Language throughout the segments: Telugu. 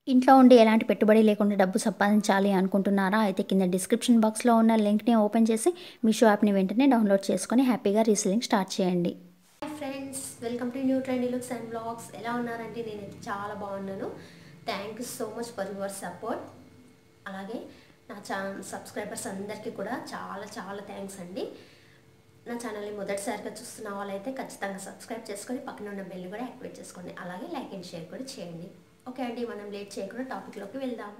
ఇంట్లో ఉండి ఎలాంటి పెట్టుబడి లేకుండా డబ్బు సంపాదించాలి అనుకుంటున్నారా అయితే కింద డిస్క్రిప్షన్ బాక్స్లో ఉన్న లింక్ని ఓపెన్ చేసి మీషో యాప్ని వెంటనే డౌన్లోడ్ చేసుకొని హ్యాపీగా రీసెలింగ్ స్టార్ట్ చేయండి hi friends welcome to new trendy looks and blogs ఎలా ఉన్నారంటే నేనైతే చాలా బాగున్నాను thank you so much for your support అలాగే నా ఛానల్ సబ్స్క్రైబర్స్ అందరికీ కూడా చాలా చాలా థ్యాంక్స్ అండి నా ఛానల్ని మొదటిసారిగా చూస్తున్న వాళ్ళైతే ఖచ్చితంగా సబ్స్క్రైబ్ చేసుకొని పక్కన ఉన్న బెల్ కూడా యాక్టివేట్ చేసుకోండి అలాగే లైక్ అండ్ షేర్ కూడా చేయండి ఓకే అండి మనం లేట్ చేయకుండా టాపిక్లోకి వెళ్దాం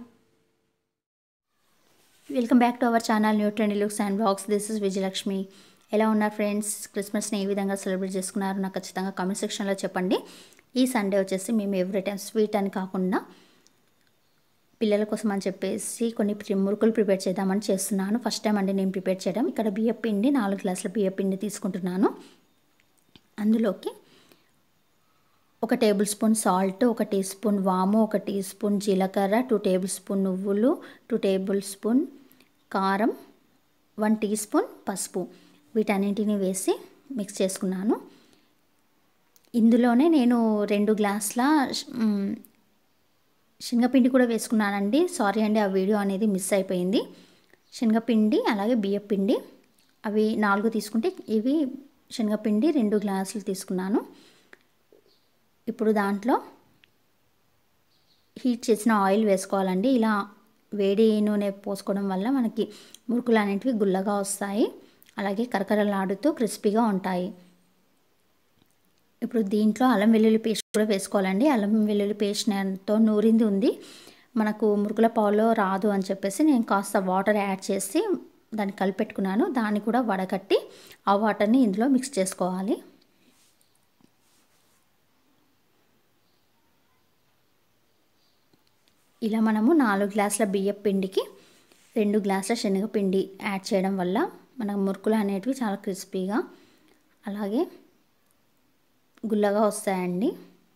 welcome back to our channel new trendy looks and blogs this is Vijayalakshmi ఎలా ఉన్నారు ఫ్రెండ్స్ క్రిస్మస్ని ఏ విధంగా సెలబ్రేట్ చేసుకున్నారు నాకు ఖచ్చితంగా కామెంట్ సెక్షన్లో చెప్పండి ఈ సండే వచ్చేసి మేము ఎవ్రీ టైం స్వీట్ అని కాకుండా పిల్లల కోసం అని చెప్పేసి కొన్ని ప్రి- మురుకులు ప్రిపేర్ చేద్దామని చేస్తున్నాను ఫస్ట్ టైం అండి నేను ప్రిపేర్ చేయడం ఇక్కడ బియ్య పిండి నాలుగు గ్లాసుల బియ్య పిండి తీసుకుంటున్నాను అందులోకి ఒక టేబుల్ స్పూన్ సాల్ట్ ఒక టీ స్పూన్ వాము ఒక టీ స్పూన్ జీలకర్ర టూ టేబుల్ స్పూన్ నువ్వులు టూ టేబుల్ స్పూన్ కారం వన్ టీ స్పూన్ పసుపు వీటన్నింటిని వేసి మిక్స్ చేసుకున్నాను ఇందులోనే నేను రెండు గ్లాసుల మ్, శనగపిండి కూడా వేసుకున్నానండి సారీ అండి ఆ వీడియో అనేది మిస్ అయిపోయింది శనగపిండి అలాగే బియ్యపిండి అవి నాలుగు తీసుకుంటే ఇవి శనగపిండి రెండు గ్లాసులు తీసుకున్నాను ఇప్పుడు దాంట్లో హీట్ చేసిన ఆయిల్ వేసుకోవాలండి ఇలా వేడి నూనె పోసుకోవడం వల్ల మనకి మురుకులు అనేటివి గుల్లగా వస్తాయి అలాగే కరకరలాడుతూ క్రిస్పీగా ఉంటాయి ఇప్పుడు దీంట్లో అల్లం వెల్లుల్లి పేస్ట్ కూడా వేసుకోవాలండి అల్లం వెల్లుల్లి పేస్ట్ తో నూరింది ఉంది మనకు మురుకుల పావులో రాదు అని చెప్పేసి నేను కాస్త వాటర్ యాడ్ చేసి దాన్ని కలిపెట్టుకున్నాను దాన్ని కూడా వడకట్టి ఆ వాటర్ని ఇందులో మిక్స్ చేసుకోవాలి ఇలా మనము నాలుగు గ్లాసుల బియ్యం పిండికి రెండు గ్లాసుల శనగపిండి యాడ్ చేయడం వల్ల మన మురుకులు అనేటివి చాలా క్రిస్పీగా అలాగే గుల్లగా వస్తాయండి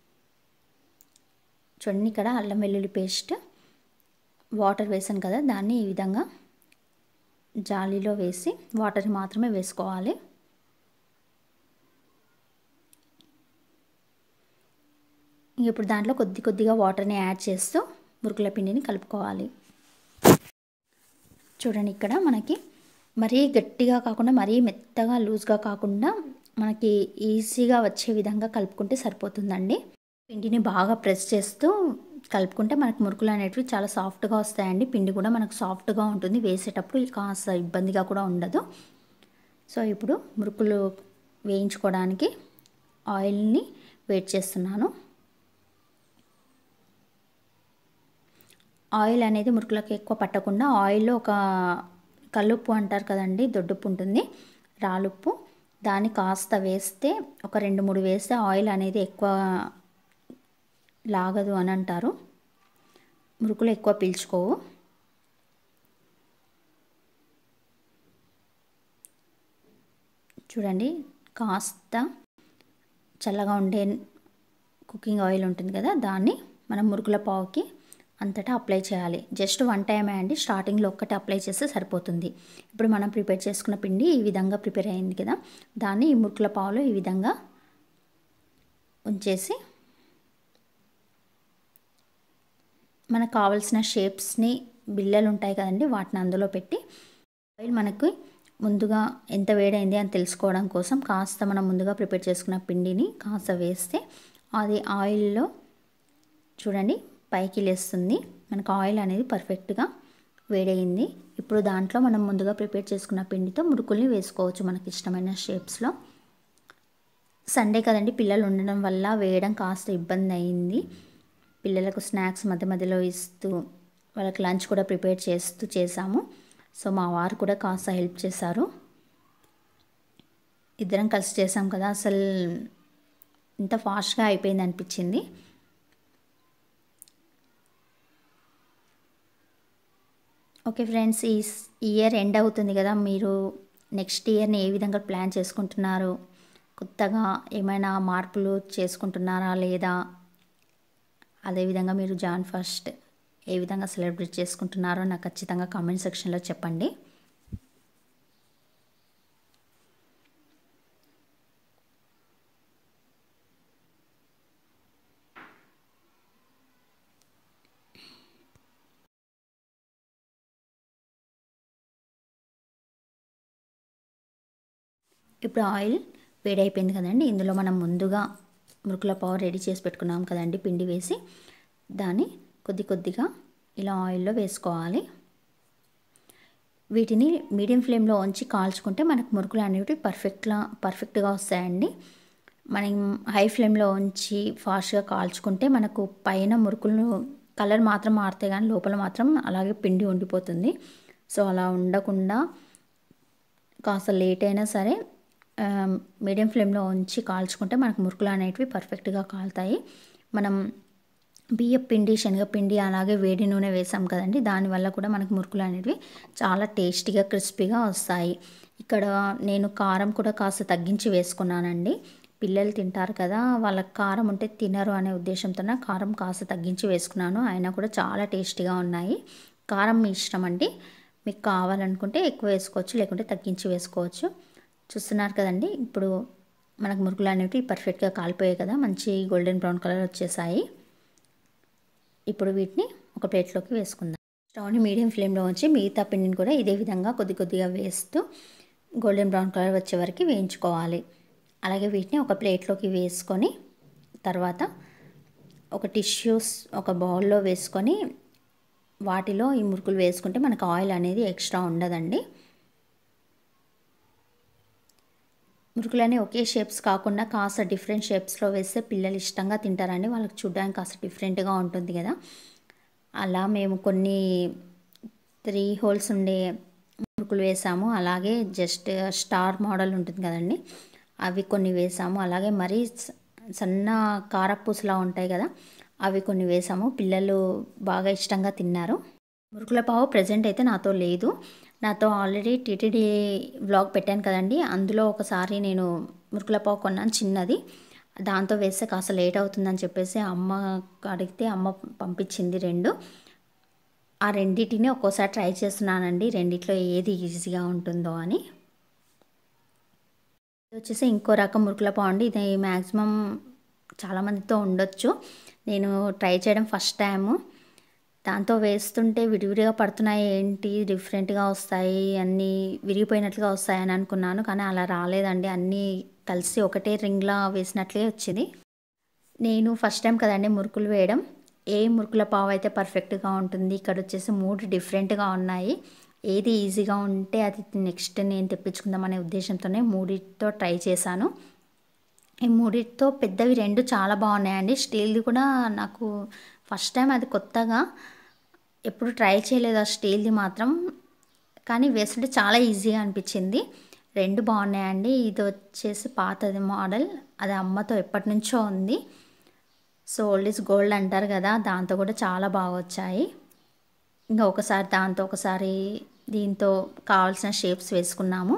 చూడండి ఇక్కడ అల్లం వెల్లుల్లి పేస్ట్ వాటర్ వేసాను కదా దాన్ని ఈ విధంగా జాలీలో వేసి వాటర్ మాత్రమే వేసుకోవాలి ఇప్పుడు దాంట్లో కొద్ది కొద్దిగా వాటర్ని యాడ్ చేస్తూ మురుకుల పిండిని కలుపుకోవాలి చూడండి ఇక్కడ మనకి మరీ గట్టిగా కాకుండా మరీ మెత్తగా లూజ్గా కాకుండా మనకి ఈజీగా వచ్చే విధంగా కలుపుకుంటే సరిపోతుందండి పిండిని బాగా ప్రెస్ చేస్తూ కలుపుకుంటే మనకు మురుకులు అనేటివి చాలా సాఫ్ట్గా వస్తాయండి పిండి కూడా మనకు సాఫ్ట్గా ఉంటుంది వేసేటప్పుడు కాస్త ఇబ్బందిగా కూడా ఉండదు సో ఇప్పుడు మురుకులు వేయించుకోవడానికి ఆయిల్ని వేట్ చేస్తున్నాను ఆయిల్ అనేది మురుకులకు ఎక్కువ పట్టకుండా ఆయిల్లో ఒక కల్లుప్పు అంటారు కదండి దొడ్డుప్పు ఉంటుంది రాలుప్పు దాన్ని కాస్త వేస్తే ఒక రెండు మూడు వేస్తే ఆయిల్ అనేది ఎక్కువ లాగదు అని అంటారు మురుకులు ఎక్కువ పీల్చుకోవు చూడండి కాస్త చల్లగా ఉండే కుకింగ్ ఆయిల్ ఉంటుంది కదా దాన్ని మనం మురుకుల పావుకి అంతటా అప్లై చేయాలి జస్ట్ వన్ టైమే అండి స్టార్టింగ్లో ఒక్కటి అప్లై చేస్తే సరిపోతుంది ఇప్పుడు మనం ప్రిపేర్ చేసుకున్న పిండి ఈ విధంగా ప్రిపేర్ అయింది కదా దాన్ని ఈ మురుకుల పావులో ఈ విధంగా ఉంచేసి మనకు కావాల్సిన షేప్స్ని బిల్లలు ఉంటాయి కదండి వాటిని అందులో పెట్టి ఆయిల్ మనకు ముందుగా ఎంత వేడైంది అని తెలుసుకోవడం కోసం కాస్త మనం ముందుగా ప్రిపేర్ చేసుకున్న పిండిని కాస్త వేస్తే అది ఆయిల్లో చూడండి పైకి లేస్తుంది మనకు ఆయిల్ అనేది పర్ఫెక్ట్గా వేడయింది ఇప్పుడు దాంట్లో మనం ముందుగా ప్రిపేర్ చేసుకున్న పిండితో మురుకుల్ని వేసుకోవచ్చు మనకి ఇష్టమైన షేప్స్లో సండే కదండి పిల్లలు ఉండడం వల్ల వేయడం కాస్త ఇబ్బంది అయింది పిల్లలకు స్నాక్స్ మధ్య మధ్యలో ఇస్తూ వాళ్ళకి లంచ్ కూడా ప్రిపేర్ చేస్తూ చేసాము సో మా వారు కూడా కాస్త హెల్ప్ చేశారు ఇద్దరం కలిసి చేసాం కదా అసలు ఇంత ఫాస్ట్గా అయిపోయింది అనిపించింది ఓకే ఫ్రెండ్స్ ఈ ఇయర్ ఎండ్ అవుతుంది కదా మీరు నెక్స్ట్ ఇయర్ని ఏ విధంగా ప్లాన్ చేసుకుంటున్నారు కొత్తగా ఏమైనా మార్పులు చేసుకుంటున్నారా లేదా అదేవిధంగా మీరు జాన్ ఫస్ట్ ఏ విధంగా సెలబ్రేట్ చేసుకుంటున్నారో నాకు ఖచ్చితంగా కామెంట్ సెక్షన్లో చెప్పండి ఇప్పుడు ఆయిల్ వేడైపోయింది కదండి ఇందులో మనం ముందుగా మురుకుల పావు రెడీ చేసి పెట్టుకున్నాం కదండి పిండి వేసి దాన్ని కొద్ది కొద్దిగా ఇలా ఆయిల్లో వేసుకోవాలి వీటిని మీడియం ఫ్లేమ్లో ఉంచి కాల్చుకుంటే మనకు మురుకులు అనేవి పర్ఫెక్ట్గా పర్ఫెక్ట్గా వస్తాయండి మనం హై ఫ్లేమ్లో ఉంచి ఫాస్ట్గా కాల్చుకుంటే మనకు పైన మురుకులు కలర్ మాత్రం మారితే కానీ లోపల మాత్రం అలాగే పిండి ఉండిపోతుంది సో అలా ఉండకుండా కాస్త లేట్ అయినా సరే మీడియం ఫ్లేమ్లో ఉంచి కాల్చుకుంటే మనకు మురుకులు అనేటివి పర్ఫెక్ట్గా కాలుతాయి మనం బియ్య పిండి శనగపిండి అలాగే వేడి నూనె వేసాం కదండి దానివల్ల కూడా మనకు మురుకులు అనేటివి చాలా టేస్టీగా క్రిస్పీగా వస్తాయి ఇక్కడ నేను కారం కూడా కాస్త తగ్గించి వేసుకున్నానండి పిల్లలు తింటారు కదా వాళ్ళకి కారం ఉంటే తినరు అనే ఉద్దేశంతో కారం కాస్త తగ్గించి వేసుకున్నాను అయినా కూడా చాలా టేస్టీగా ఉన్నాయి కారం మీ ఇష్టం అండి మీకు కావాలనుకుంటే ఎక్కువ వేసుకోవచ్చు లేకుంటే తగ్గించి వేసుకోవచ్చు చూస్తున్నారు కదండి ఇప్పుడు మనకు మురుకులు అనేవి పర్ఫెక్ట్గా కాలిపోయాయి కదా మంచి గోల్డెన్ బ్రౌన్ కలర్ వచ్చేసాయి ఇప్పుడు వీటిని ఒక ప్లేట్లోకి వేసుకుందాం స్టవ్ని మీడియం ఫ్లేమ్లో ఉంచి మిగతా పిండిని కూడా ఇదే విధంగా కొద్ది కొద్దిగా వేస్తూ గోల్డెన్ బ్రౌన్ కలర్ వచ్చే వరకు వేయించుకోవాలి అలాగే వీటిని ఒక ప్లేట్లోకి వేసుకొని తర్వాత ఒక టిష్యూస్ ఒక బౌల్లో వేసుకొని వాటిలో ఈ మురుకులు వేసుకుంటే మనకు ఆయిల్ అనేది ఎక్స్ట్రా ఉండదండి మురుకులని ఒకే షేప్స్ కాకుండా కాస్త డిఫరెంట్ షేప్స్లో వేస్తే పిల్లలు ఇష్టంగా తింటారండి వాళ్ళకి చూడడానికి కాస్త డిఫరెంట్గా ఉంటుంది కదా అలా మేము కొన్ని త్రీ హోల్స్ ఉండే మురుకులు వేసాము అలాగే జస్ట్ స్టార్ మోడల్ ఉంటుంది కదండి అవి కొన్ని వేసాము అలాగే మరీ సన్న కారపూసలా ఉంటాయి కదా అవి కొన్ని వేసాము పిల్లలు బాగా ఇష్టంగా తిన్నారు మురుకుల పావు ప్రజెంట్ అయితే నాతో లేదు నాతో ఆల్రెడీ టీటీడీ వ్లాగ్ పెట్టాను కదండి అందులో ఒకసారి నేను మురుకుల పావు కొన్నాను చిన్నది దాంతో వేస్తే కాస్త లేట్ అవుతుందని చెప్పేసి అమ్మ అడిగితే అమ్మ పంపించింది రెండు ఆ రెండింటిని ఒక్కోసారి ట్రై చేస్తున్నానండి రెండిట్లో ఏది ఈజీగా ఉంటుందో అని ఇది వచ్చేసి ఇంకో రకం మురుకుల పావు అండి ఇది మ్యాక్సిమం చాలామందితో ఉండొచ్చు నేను ట్రై చేయడం ఫస్ట్ టైము దాంతో వేస్తుంటే విడివిడిగా పడుతున్నాయి ఏంటి డిఫరెంట్గా వస్తాయి అన్నీ విరిగిపోయినట్లుగా వస్తాయి అని అనుకున్నాను కానీ అలా రాలేదండి అన్నీ కలిసి ఒకటే రింగ్లా వేసినట్లే వచ్చింది నేను ఫస్ట్ టైం కదండి మురుకులు వేయడం ఏ మురుకుల పావు అయితే పర్ఫెక్ట్గా ఉంటుంది ఇక్కడ వచ్చేసి మూడు డిఫరెంట్గా ఉన్నాయి ఏది ఈజీగా ఉంటే అది నెక్స్ట్ నేను తెప్పించుకుందాం అనే ఉద్దేశంతోనే మూడితో ట్రై చేశాను ఈ మూడితో పెద్దవి రెండు చాలా బాగున్నాయండి స్టీల్ది కూడా నాకు ఫస్ట్ టైం అది కొత్తగా ఎప్పుడు ట్రై చేయలేదు ఆ స్టీల్ది మాత్రం కానీ వేస్తుంటే చాలా ఈజీగా అనిపించింది రెండు బాగున్నాయండి ఇది వచ్చేసి పాతది మోడల్ అది అమ్మతో ఎప్పటి నుంచో ఉంది సో ఓల్డ్ ఈజ్ గోల్డ్ అంటారు కదా దాంతో కూడా చాలా బాగా వచ్చాయి ఇంకా ఒకసారి దాంతో ఒకసారి దీంతో కావాల్సిన షేప్స్ వేసుకున్నాము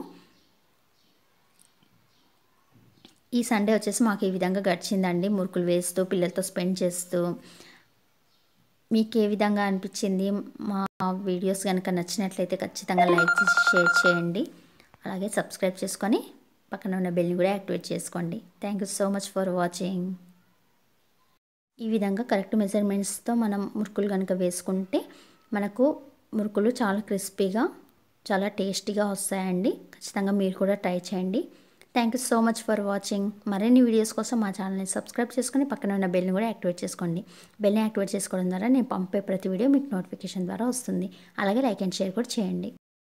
ఈ సండే వచ్చేసి మాకు ఈ విధంగా గడిచిందండి మురుకులు వేస్తూ పిల్లలతో స్పెండ్ చేస్తూ మీకు ఏ విధంగా అనిపించింది మా వీడియోస్ కనుక నచ్చినట్లయితే ఖచ్చితంగా లైక్ చేసి షేర్ చేయండి అలాగే సబ్స్క్రైబ్ చేసుకొని పక్కన ఉన్న బెల్ని కూడా యాక్టివేట్ చేసుకోండి thank you so much for watching ఈ విధంగా కరెక్ట్ మెజర్మెంట్స్తో మనం మురుకులు కనుక వేసుకుంటే మనకు మురుకులు చాలా క్రిస్పీగా చాలా టేస్టీగా వస్తాయండి ఖచ్చితంగా మీరు కూడా ట్రై చేయండి thank you so much for watching మరిన్ని వీడియోస్ కోసం మా ఛానల్ని సబ్స్క్రైబ్ చేసుకొని పక్కన ఉన్న బెల్ని కూడా యాక్టివేట్ చేసుకోండి బెల్ని యాక్టివేట్ చేసుకోవడం ద్వారా నేను పంపే ప్రతి వీడియో మీకు నోటిఫికేషన్ ద్వారా వస్తుంది అలాగే లైక్ అండ్ షేర్ కూడా చేయండి